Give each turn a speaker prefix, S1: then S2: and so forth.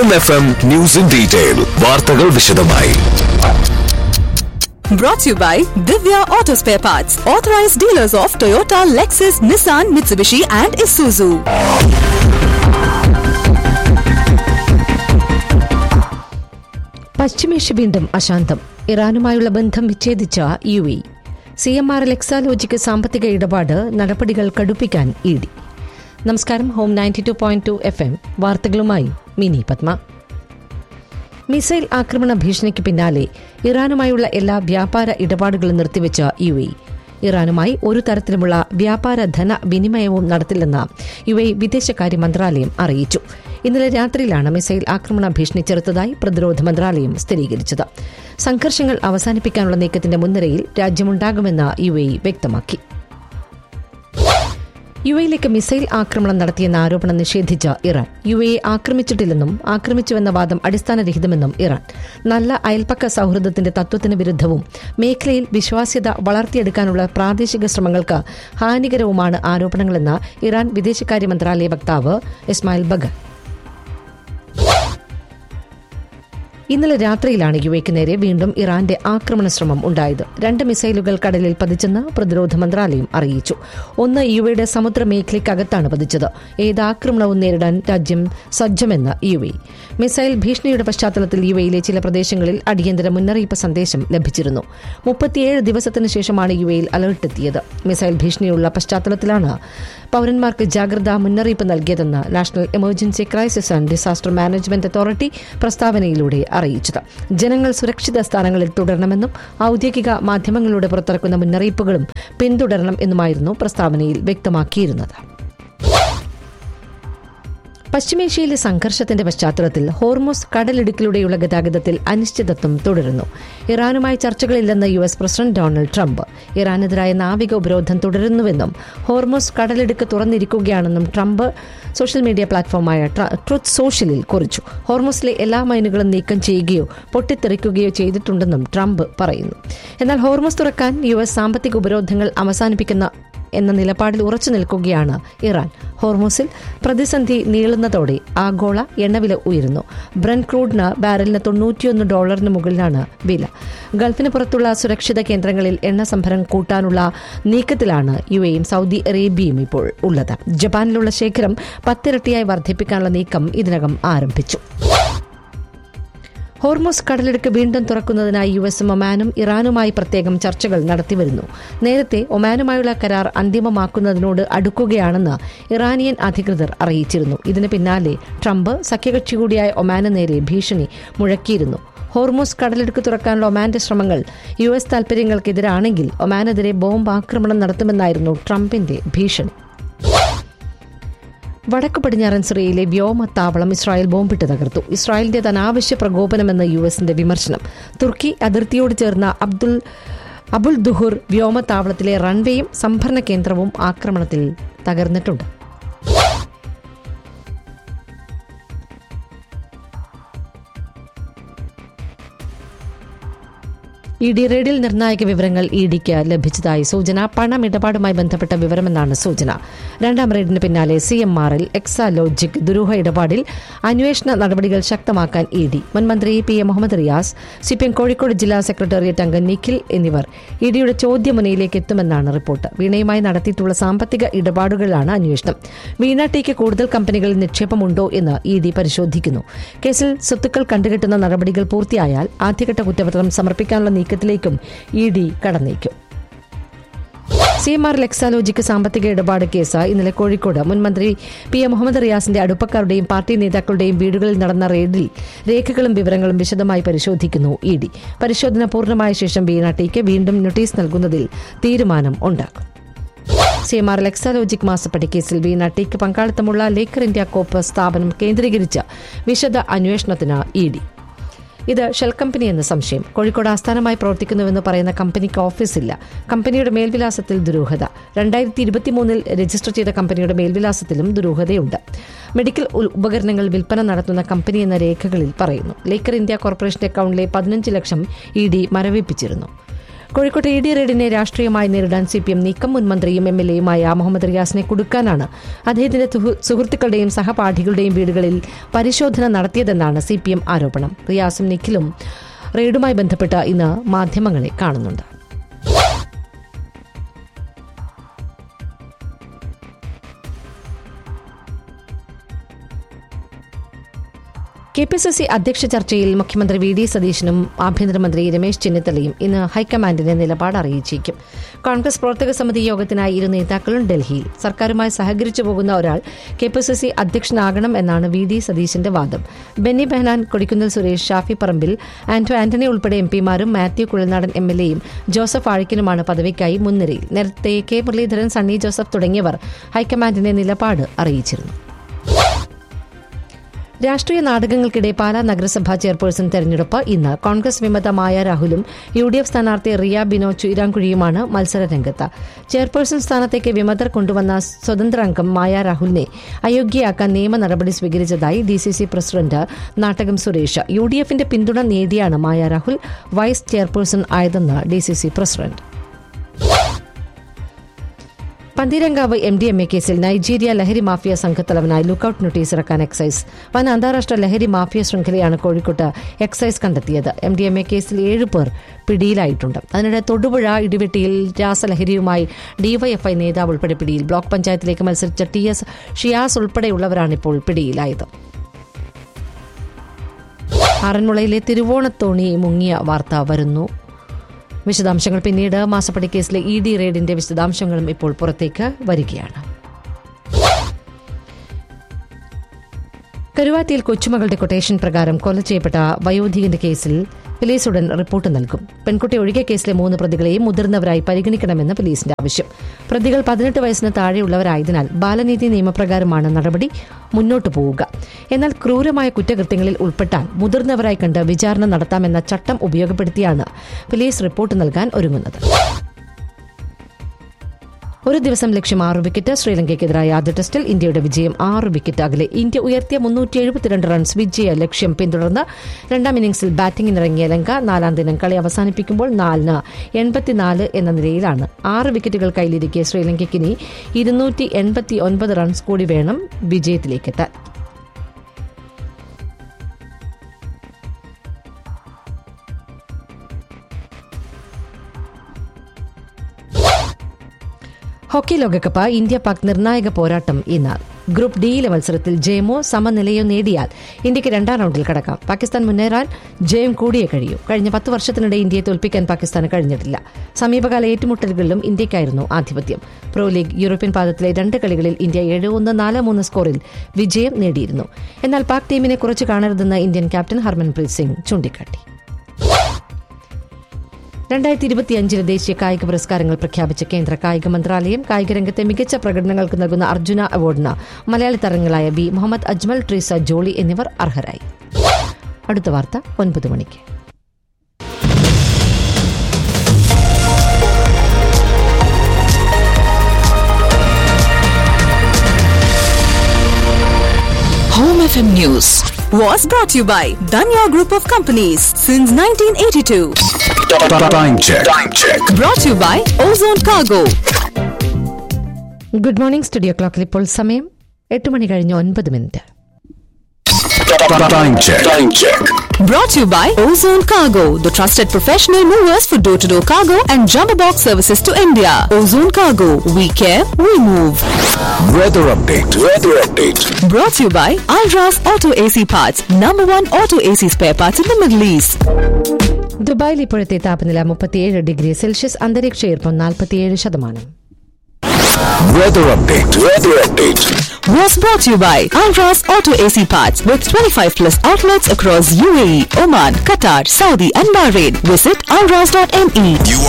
S1: Home F M news in detail വാർത്തകൾ വിശദമായി
S2: Brought to you by Divya Auto Spare Parts, authorized dealers of Toyota, Lexus, Nissan, Mitsubishi, and Isuzu.
S3: പശ്ചിമേഷ്യ വീണ്ടും അശാന്തം ഇറാനുമായുള്ള ബന്ധം വിച്ഛേദിച്ച U A C M R Exalogic സാമ്പത്തിക ഇടപാട് നടപടികൾ കടുപ്പിക്കാൻ ഇ ഡി നമസ്കാരം home ninety two point two F M വാർത്തകളുമായി മിനി പത്മ മിസൈൽ ആക്രമണ ഭീഷണിക്ക് പിന്നാലെ ഇറാനുമായുള്ള എല്ലാ വ്യാപാര ഇടപാടുകളും നിർത്തിവെച്ച യു എ ഇറാനുമായി ഒരു തരത്തിലുമുള്ള വ്യാപാര ധന വിനിമയവും നടത്തില്ലെന്ന് യു എ വിദേശകാര്യ മന്ത്രാലയം അറിയിച്ചു ഇന്നലെ രാത്രിയിലാണ് മിസൈൽ ആക്രമണ ഭീഷണി ചെറുത്തതായി പ്രതിരോധ മന്ത്രാലയം സ്ഥിരീകരിച്ചത് സംഘർഷങ്ങൾ അവസാനിപ്പിക്കാനുള്ള നീക്കത്തിന്റെ മുൻനിരയിൽ രാജ്യമുണ്ടാകുമെന്ന് യു എ വ്യക്തമാക്കി യു എയിലേക്ക് മിസൈൽ ആക്രമണം നടത്തിയെന്ന ആരോപണം നിഷേധിച്ച ഇറാൻ യു എയെ ആക്രമിച്ചിട്ടില്ലെന്നും ആക്രമിച്ചുവെന്ന വാദം അടിസ്ഥാനരഹിതമെന്നും ഇറാൻ നല്ല അയൽപ്പക്ക സൌഹൃദത്തിന്റെ തത്വത്തിന് വിരുദ്ധവും മേഖലയിൽ വിശ്വാസ്യത വളർത്തിയെടുക്കാനുള്ള പ്രാദേശിക ശ്രമങ്ങൾക്ക് ഹാനികരവുമാണ് ആരോപണങ്ങളെന്ന് ഇറാൻ വിദേശകാര്യ മന്ത്രാലയ വക്താവ് ഇസ്മായിൽ ബഗർ ഇന്നലെ രാത്രിയിലാണ് യു എക്ക് നേരെ വീണ്ടും ഇറാന്റെ ആക്രമണ ശ്രമം ഉണ്ടായത് രണ്ട് മിസൈലുകൾ കടലിൽ പതിച്ചെന്ന് പ്രതിരോധ മന്ത്രാലയം അറിയിച്ചു ഒന്ന് യു എയുടെ സമുദ്ര മേഖലയ്ക്കകത്താണ് പതിച്ചത് ഏത് ആക്രമണവും നേരിടാൻ രാജ്യം സജ്ജമെന്ന് യു എ മിസൈൽ ഭീഷണിയുടെ പശ്ചാത്തലത്തിൽ യു എയിലെ ചില പ്രദേശങ്ങളിൽ അടിയന്തര മുന്നറിയിപ്പ് സന്ദേശം ലഭിച്ചിരുന്നു മുപ്പത്തിയേഴ് ദിവസത്തിനു ശേഷമാണ് യു എയിൽ അലർട്ട് എത്തിയത് മിസൈൽ ഭീഷണിയുള്ള പശ്ചാത്തലത്തിലാണ് പൌരന്മാർക്ക് ജാഗ്രതാ മുന്നറിയിപ്പ് നൽകിയതെന്ന് national emergency crisis and disaster management authority പ്രസ്താവനയിലൂടെ അറിയിച്ചത് ജനങ്ങൾ സുരക്ഷിത സ്ഥാനങ്ങളിൽ തുടരണമെന്നും ഔദ്യോഗിക മാധ്യമങ്ങളിലൂടെ പുറത്തിറക്കുന്ന മുന്നറിയിപ്പുകളും പിന്തുടരണം എന്നുമായിരുന്നു പ്രസ്താവനയിൽ വ്യക്തമാക്കിയിരുന്നത് പശ്ചിമേഷ്യയിലെ സംഘർഷത്തിന്റെ പശ്ചാത്തലത്തിൽ ഹോർമോസ് കടലിടുക്കിലൂടെയുള്ള ഗതാഗതത്തിൽ അനിശ്ചിതത്വം തുടരുന്നു ഇറാനുമായി ചർച്ചകളില്ലെന്ന് U S president Donald Trump ഇറാനെതിരായ നാവിക ഉപരോധം തുടരുന്നുവെന്നും ഹോർമോസ് കടലിടുക്ക് തുറന്നിരിക്കുകയാണെന്നും ട്രംപ് സോഷ്യൽ മീഡിയ പ്ലാറ്റ്ഫോമായ ട്രുത്ത് സോഷ്യലിൽ കുറിച്ചു ഹോർമോസിലെ എല്ലാ മൈനുകളും നീക്കം ചെയ്യുകയോ പൊട്ടിത്തെറിക്കുകയോ ചെയ്തിട്ടുണ്ടെന്നും ട്രംപ് പറയുന്നു എന്നാൽ ഹോർമോസ് തുറക്കാൻ യു എസ് സാമ്പത്തിക ഉപരോധങ്ങൾ അവസാനിപ്പിക്കുന്ന എന്ന നിലപാടിൽ ഉറച്ചു നിൽക്കുകയാണ് ഇറാൻ ഹോർമോസിൽ പ്രതിസന്ധി നീളുന്നതോടെ ആഗോള എണ്ണവില ഉയരുന്നു ബ്രൻ ക്രൂഡിന് ബാരലിന് തൊണ്ണൂറ്റിയൊന്ന് ഡോളറിന് മുകളിലാണ് വില ഗൾഫിന് പുറത്തുള്ള സുരക്ഷിത കേന്ദ്രങ്ങളിൽ എണ്ണ സംഭരം കൂട്ടാനുള്ള നീക്കത്തിലാണ് യു എയും സൗദി അറേബ്യയും ഇപ്പോൾ ഉള്ളത് ജപ്പാനിലുള്ള ശേഖരം പത്തിരട്ടിയായി വർദ്ധിപ്പിക്കാനുള്ള നീക്കം ഇതിനകം ആരംഭിച്ചു ഹോർമോസ് കടലിടുക്ക് വീണ്ടും തുറക്കുന്നതിനായി യു എസും ഒമാനും ഇറാനുമായി പ്രത്യേകം ചർച്ചകൾ നടത്തിവരുന്നു നേരത്തെ ഒമാനുമായുള്ള കരാർ അന്തിമമാക്കുന്നതിനോട് അടുക്കുകയാണെന്ന് ഇറാനിയൻ അധികൃതർ അറിയിച്ചിരുന്നു ഇതിന് പിന്നാലെ ട്രംപ് സഖ്യകക്ഷി കൂടിയായ ഒമാന് നേരെ ഭീഷണി മുഴക്കിയിരുന്നു ഹോർമോസ് കടലിടുക്ക് തുറക്കാനുള്ള ഒമാന്റെ ശ്രമങ്ങൾ യു എസ് താൽപര്യങ്ങൾക്കെതിരാണെങ്കിൽ ഒമാനെതിരെ ബോംബ് ആക്രമണം നടത്തുമെന്നായിരുന്നു ട്രംപിന്റെ ഭീഷണി വടക്കു പടിഞ്ഞാറൻ സിറിയയിലെ വ്യോമത്താവളം ഇസ്രായേൽ ബോംബിട്ട് തകർത്തു ഇസ്രായേലിന്റെ അനാവശ്യ പ്രകോപനമെന്ന യു എസിന്റെ വിമർശനം തുർക്കി അതിർത്തിയോട് ചേർന്ന അബ്ദുൽ അബുൽ ദുഹുർ വ്യോമത്താവളത്തിലെ റൺവേയും സംഭരണ കേന്ദ്രവും ആക്രമണത്തിൽ തകർന്നിട്ടുണ്ട് ഇ ഡി റെയ്ഡിൽ നിർണായക വിവരങ്ങൾ ഇ ഡിക്ക് ലഭിച്ചതായി സൂചന പണമിടപാടുമായി ബന്ധപ്പെട്ട വിവരമെന്നാണ് സൂചന രണ്ടാം റെയ്ഡിന് പിന്നാലെ സി എം ആറിൽ എക്സാലോജിക് ദുരൂഹ ഇടപാടിൽ അന്വേഷണ നടപടികൾ ശക്തമാക്കാൻ ഇ ഡി മുൻമന്ത്രി P A Muhammad Riyas C P M Kozhikode ജില്ലാ സെക്രട്ടേറിയറ്റ് അംഗം നിഖിൽ എന്നിവർ ഇ ഡിയുടെ ചോദ്യമുനയിലേക്ക് എത്തുമെന്നാണ് റിപ്പോർട്ട് വീണയുമായി നടത്തിയിട്ടുള്ള സാമ്പത്തിക ഇടപാടുകളിലാണ് അന്വേഷണം വീണ ടിക്ക് കൂടുതൽ കമ്പനികളിൽ നിക്ഷേപമുണ്ടോ എന്ന് ഇ ഡി പരിശോധിക്കുന്നു കേസിൽ സ്വത്തുക്കൾ കണ്ടുകെട്ടുന്ന നടപടികൾ പൂർത്തിയായാൽ ആദ്യഘട്ട കുറ്റപത്രം സമർപ്പിക്കാനുള്ള നീക്കത്തിലേക്കും ഇ ഡി കടന്നേക്കും സി എം ആർ ലെക്സാലോജിക്ക് സാമ്പത്തിക ഇടപാട് കേസ് ഇന്നലെ കോഴിക്കോട് മുൻമന്ത്രി പി എ മുഹമ്മദ് റിയാസിന്റെ അടുപ്പക്കാരുടെയും പാർട്ടി നേതാക്കളുടെയും വീടുകളിൽ നടന്ന റെയ്ഡിൽ രേഖകളും വിവരങ്ങളും വിശദമായി പരിശോധിക്കുന്നു ഇ ഡി പരിശോധന പൂർണ്ണമായ ശേഷം വീണ ടിക്ക് വീണ്ടും നോട്ടീസ് നൽകുന്നതിൽ തീരുമാനം ഉണ്ടാകും സി എം ആർ ലെക്സാലോജിക് മാസപ്പടി കേസിൽ വീണ ടിക്ക് പങ്കാളിത്തമുള്ള ലേക്കർ ഇന്ത്യ കോപ്പ് സ്ഥാപനം കേന്ദ്രീകരിച്ച വിശദ അന്വേഷണത്തിന് ഇ ഡി ഇത് ഷെൽ കമ്പനി എന്ന സംശയം കോഴിക്കോട് ആസ്ഥാനമായി പ്രവർത്തിക്കുന്നുവെന്ന് പറയുന്ന കമ്പനിക്ക് ഓഫീസില്ല കമ്പനിയുടെ മേൽവിലാസത്തിൽ ദുരൂഹത രണ്ടായിരത്തി ഇരുപത്തിമൂന്നിൽ രജിസ്റ്റർ ചെയ്ത കമ്പനിയുടെ മേൽവിലാസത്തിലും ദുരൂഹതയുണ്ട് മെഡിക്കൽ ഉൽ- ഉപകരണങ്ങൾ വിൽപ്പന നടത്തുന്ന കമ്പനി എന്ന രേഖകളിൽ പറയുന്നു ലേക്കർ ഇന്ത്യ കോർപ്പറേഷന്റെ അക്കൗണ്ടിലെ പതിനഞ്ച് ലക്ഷം ഇ ഡി മരവിപ്പിച്ചിരുന്നു കോഴിക്കോട്ട് ഇ ഡി റെയ്ഡിനെ രാഷ്ട്രീയമായി നേരിടാൻ സി പി എം നീക്കം മുൻ മന്ത്രിയും എം എൽ എയുമായ മുഹമ്മദ് റിയാസിനെ കുടുക്കാനാണ് അദ്ദേഹത്തിന്റെ തുഹു- സുഹൃത്തുക്കളുടെയും സഹപാഠികളുടെയും വീടുകളിൽ പരിശോധന നടത്തിയതെന്നാണ് സി പി എം ആരോപണം റിയാസും നിഖിലും റെയ്ഡുമായി ബന്ധപ്പെട്ട് ഇന്ന് മാധ്യമങ്ങളെ കാണുന്നുണ്ട് കെ പി സി സി അധ്യക്ഷ ചർച്ചയിൽ മുഖ്യമന്ത്രി വി ഡി സതീശനും ആഭ്യന്തരമന്ത്രി രമേശ് ചെന്നിത്തലയും ഇന്ന് ഹൈക്കമാൻഡിന്റെ നിലപാട് അറിയിച്ചേക്കും കോൺഗ്രസ് പ്രവർത്തക സമിതി യോഗത്തിനായി ഇരു നേതാക്കളും ഡൽഹിയിൽ സർക്കാരുമായി സഹകരിച്ചു പോകുന്ന ഒരാൾ കെ പി സി സി അധ്യക്ഷനാകണം എന്നാണ് വി ഡി സതീശന്റെ വാദം ബെന്നി ബെഹനാൻ കൊടിക്കുന്നിൽ സുരേഷ് ഷാഫി പറമ്പിൽ ആന്റോ ആന്റണി ഉൾപ്പെടെ എം പിമാരും മാത്യു കുഴൽനാടൻ എം എൽ എയും ജോസഫ് ആഴിക്കനുമാണ് പദവിക്കായി മുൻനിരയിൽ നേരത്തെ കെ മുരളീധരൻ സണ്ണി ജോസഫ് തുടങ്ങിയവർ ഹൈക്കമാൻഡിന്റെ നിലപാട് അറിയിച്ചിരുന്നു രാഷ്ട്രീയ നാടകങ്ങൾക്കിടെ പാലാ നഗരസഭാ ചെയർപേഴ്സൺ തെരഞ്ഞെടുപ്പ് ഇന്ന് കോൺഗ്രസ് വിമത മായ രാഹുലും യു ഡി എഫ് സ്ഥാനാർത്ഥി റിയ ബിനോ ചുയിരാങ്കുഴിയുമാണ് മത്സര രംഗത്ത് ചെയർപേഴ്സൺ സ്ഥാനത്തേക്ക് വിമതർ കൊണ്ടുവന്ന സ്വതന്ത്ര അംഗം മായ രാഹുലിനെ അയോഗ്യയാക്കാൻ നിയമ നടപടി സ്വീകരിച്ചതായി D C C president Nattakam Suresh U D എഫിന്റെ പിന്തുണ നേടിയാണ് മായ രാഹുൽ വൈസ് ചെയർപേഴ്സൺ ആയതെന്ന് D C C president Pantheerankavu M D M A കേസിൽ നൈജീരിയ ലഹരി മാഫിയ സംഘത്തലവനായി ലുക്കൌട്ട് നോട്ടീസ് ഇറക്കാൻ എക്സൈസ് വൻ അന്താരാഷ്ട്ര ലഹരി മാഫിയ ശൃംഖലയാണ് കോഴിക്കോട്ട് എക്സൈസ് കണ്ടെത്തിയത് എം ഡി എം എ കേസിൽ ഏഴ് പേർ പിടിയിലായിട്ടുണ്ട് അതിനിടെ തൊടുപുഴ ഇടിവെട്ടിയിൽ രാസലഹരിയുമായി ഡിവൈഎഫ്ഐ നേതാവ് ഉൾപ്പെടെ പിടിയിൽ ബ്ലോക്ക് പഞ്ചായത്തിലേക്ക് മത്സരിച്ച ടി എസ് ഷിയാസ് ഉൾപ്പെടെയുള്ളവരാണ് ഇപ്പോൾ പിടിയിലായത് ആറന്മുളയിലെ തിരുവോണത്തോണി മുങ്ങിയ വാർത്ത വരുന്നു വിശദാംശങ്ങൾ പിന്നീട് മാസപ്പടി കേസിലെ ഇ ഡി റെയ്ഡിന്റെ വിശദാംശങ്ങളും ഇപ്പോൾ പുറത്തേക്ക് വരികയാണ് കരുവാറ്റിയിൽ കൊച്ചുമകളുടെ കൊട്ടേഷൻ പ്രകാരം കൊല ചെയ്യപ്പെട്ട വയോധികന്റെ കേസിൽ പോലീസ് ഉടൻ റിപ്പോർട്ട് നൽകും പെൺകുട്ടി ഒഴികെ കേസിലെ മൂന്ന് പ്രതികളെയും മുതിർന്നവരായി പരിഗണിക്കണമെന്ന് പോലീസിന്റെ ആവശ്യം പ്രതികൾ പതിനെട്ട് വയസ്സിന് താഴെയുള്ളവരായതിനാൽ ബാലനീതി നിയമപ്രകാരമാണ് നടപടി മുന്നോട്ടു പോവുക എന്നാൽ ക്രൂരമായ കുറ്റകൃത്യങ്ങളിൽ ഉൾപ്പെട്ടാൽ മുതിർന്നവരായി കണ്ട് വിചാരണ നടത്താമെന്ന ചട്ടം ഉപയോഗപ്പെടുത്തിയാണ് പോലീസ് റിപ്പോർട്ട് നൽകാൻ ഒരുങ്ങുന്നത് ഒരു ദിവസം ലക്ഷ്യം ആറ് വിക്കറ്റ് ശ്രീലങ്കയ്ക്കെതിരായ ആദ്യ ടെസ്റ്റിൽ ഇന്ത്യയുടെ വിജയം ആറ് വിക്കറ്റ് അകലെ ഇന്ത്യ ഉയർത്തിയ മുന്നൂറ്റി എഴുപത്തിരണ്ട് റൺസ് വിജയ ലക്ഷ്യം പിന്തുടർന്ന് രണ്ടാം ഇന്നിംഗ്സിൽ ബാറ്റിംഗിനിറങ്ങിയ ലങ്ക നാലാം ദിനം കളി അവസാനിപ്പിക്കുമ്പോൾ നാലിന് എൺപത്തിനാല് എന്ന നിലയിലാണ് ആറ് വിക്കറ്റുകൾ കയ്യിലിരിക്കെ ശ്രീലങ്കയ്ക്ക് ഇനി ഇരുന്നൂറ്റി എൺപത്തി ഒൻപത് റൺസ് കൂടി വേണം വിജയത്തിലേക്കെത്താൻ ഹോക്കി ലോകകപ്പ് ഇന്ത്യ പാക് നിർണായക പോരാട്ടം ഇന്ന് ഗ്രൂപ്പ് ഡിയിലെ മത്സരത്തിൽ ജയമോ സമനിലയോ നേടിയാൽ ഇന്ത്യക്ക് രണ്ടാം റൗണ്ടിൽ കടക്കാം പാകിസ്ഥാൻ മുന്നേറാൻ ജയം കൂടിയേ കഴിയൂ കഴിഞ്ഞ പത്ത് വർഷത്തിനിടെ ഇന്ത്യയെ തോൽപ്പിക്കാൻ പാകിസ്ഥാന് കഴിഞ്ഞിട്ടില്ല സമീപകാല ഏറ്റുമുട്ടലുകളിലും ഇന്ത്യയ്ക്കായിരുന്നു ആധിപത്യം പ്രോ ലീഗ് യൂറോപ്യൻ പാദത്തിലെ രണ്ട് കളികളിൽ ഇന്ത്യ ഏഴ് ഒന്ന് നാല് മൂന്ന് സ്കോറിൽ വിജയം നേടിയിരുന്നു എന്നാൽ പാക് ടീമിനെ കുറച്ചു കാണരുതെന്ന് ഇന്ത്യൻ ക്യാപ്റ്റൻ ഹർമൻപ്രീത് സിംഗ് ചൂണ്ടിക്കാട്ടി രണ്ടായിരത്തി ഇരുപത്തിയഞ്ചിലെ ദേശീയ കായിക പുരസ്കാരങ്ങൾ പ്രഖ്യാപിച്ച കേന്ദ്ര കായിക മന്ത്രാലയം കായിക രംഗത്തെ മികച്ച പ്രകടനങ്ങൾക്ക് നൽകുന്ന അർജുന അവാർഡിന് മലയാളി താരങ്ങളായ ബി മുഹമ്മദ് അജ്മൽ ട്രീസ ജോളി എന്നിവർ അർഹരായി അടുത്ത വാർത്ത ഒൻപത് മണിക്ക്
S2: Home FM News was brought to you by Danya Group of Companies since 1982.
S1: Time check. Time check.
S2: Brought to you by Ozone Cargo.
S3: Good morning studio ക്ലോക്കിൽ ഇപ്പോൾ സമയം എട്ട് മണി കഴിഞ്ഞ് ഒൻപത് minute
S1: Time check. Time check.
S2: Brought to you by Ozone Cargo, the trusted professional movers for door to door cargo and jumbo box services to India. Ozone Cargo, we care, we move.
S1: Weather update. Weather update.
S2: Brought to you by Alras Auto AC Parts, number one auto AC spare parts in the Middle East.
S3: ദുബായിൽ ഇപ്പോഴത്തെ താപനില മുപ്പത്തിയേഴ് degree Celsius അന്തരീക്ഷ ഈർപ്പം നാൽപ്പത്തിയേഴ് ശതമാനം
S1: Weather update. Weather update.
S2: Was brought to you by Alras Auto AC Parts with 25 plus outlets across UAE, Oman, Qatar, Saudi, and Bahrain. Visit alras.me.